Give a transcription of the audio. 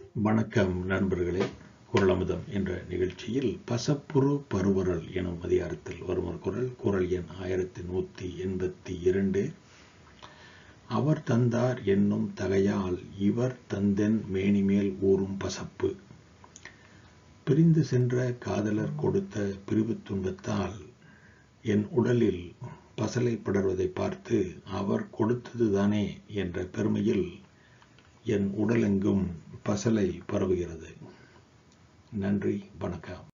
வணக்கம் நண்பர்களே குரலமுதம் என்ற நிகழ்ச்சியில் பசப்புரு பருவரல் எனும் அதிகாரத்தில் வரும் ஒரு குரல் குரல் எண் ஆயிரத்தி நூற்றி எண்பத்தி இரண்டு அவர் தந்தார் என்னும் தகையால் இவர் தந்தென் மேனிமேல் ஊறும் பசப்பு பிரிந்து சென்ற காதலர் கொடுத்த பிரிவு துன்பத்தால் என் உடலில் பசலை படர்வதை பார்த்து அவர் கொடுத்ததுதானே என்ற பெருமையில் என் உடலெங்கும் பசலை பரவுகிறது நன்றி வணக்கம்